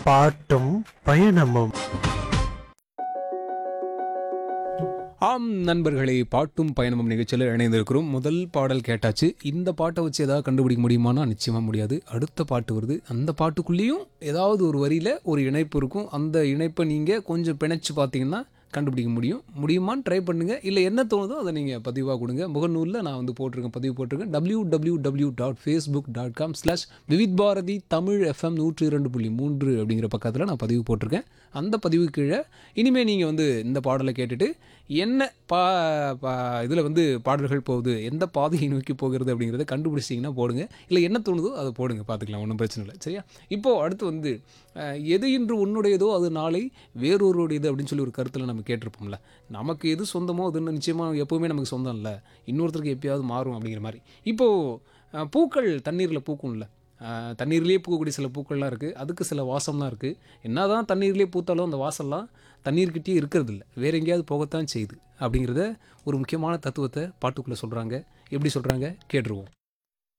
பாட்டும் பயணமும் ஆம் நண்பர்களே பாட்டும் பயணமும் நிகழ்ச்சியில் இணைந்திருக்கிறோம் முதல் பாடல் கேட்டாச்சு இந்த பாட்டை வச்சு ஏதாவது கண்டுபிடிக்க முடியுமானா நிச்சயமாக முடியாது அடுத்த பாட்டு வருது அந்த பாட்டுக்குள்ளேயும் ஏதாவது ஒரு வரியில் ஒரு இணைப்பு இருக்கும் அந்த இணைப்பை நீங்கள் கொஞ்சம் பிணைச்சு பார்த்தீங்கன்னா கண்டுபிடிக்க முடியும் முடியுமான்னு ட்ரை பண்ணுங்கள் இல்லை என்ன தோணுதோ அதை நீங்கள் பதிவாக கொடுங்க முகநூலில் நான் வந்து போட்டிருக்கேன் பதிவு போட்டிருக்கேன் W W W dot Facebook dot com slash Vividh Bharati Tamil FM நூற்றி இரண்டு புள்ளி மூன்று அப்படிங்கிற பக்கத்தில் நான் பதிவு போட்டிருக்கேன் அந்த பதிவு கீழே இனிமேல் நீங்கள் வந்து இந்த பாடலை கேட்டுட்டு என்ன பா பா இதில் வந்து பாடல்கள் போகுது எந்த பாதையை நோக்கி போகிறது அப்படிங்கிறத கண்டுபிடிச்சிட்டிங்கன்னா போடுங்க இல்லை என்ன தோணுதோ அதை போடுங்க பார்த்துக்கலாம் ஒன்றும் பிரச்சனை இல்லை சரியா இப்போது அடுத்து வந்து அஹ், எது இன்று உன்னுடையதோ அது நாளை வேறொருடையது அப்படின்னு சொல்லி ஒரு கருத்தில் நம்ம கேட்டிருப்போம்ல நமக்கு எது சொந்தமோ அது நிச்சயமாக எப்போவுமே நமக்கு சொந்தம் இல்லை இன்னொருத்தருக்கு எப்பயாவது மாறும் அப்படிங்கிற மாதிரி இப்போது பூக்கள் தண்ணீரில் பூக்கும்ல அஹ், தண்ணீர்லேயே பூக்கக்கூடிய சில பூக்கள்லாம் இருக்குது அதுக்கு சில வாசம்லாம் இருக்குது என்ன தான் தண்ணீர்லேயே பூத்தாலும் அந்த வாசம்லாம் தண்ணீர்கிட்டயே இருக்கிறது இல்லை வேற எங்கேயாவது போகத்தான் செய்யுது அப்படிங்கிறத ஒரு முக்கியமான தத்துவத்தை பாட்டுக்குள்ளே சொல்கிறாங்க எப்படி சொல்கிறாங்க கேட்டுருவோம்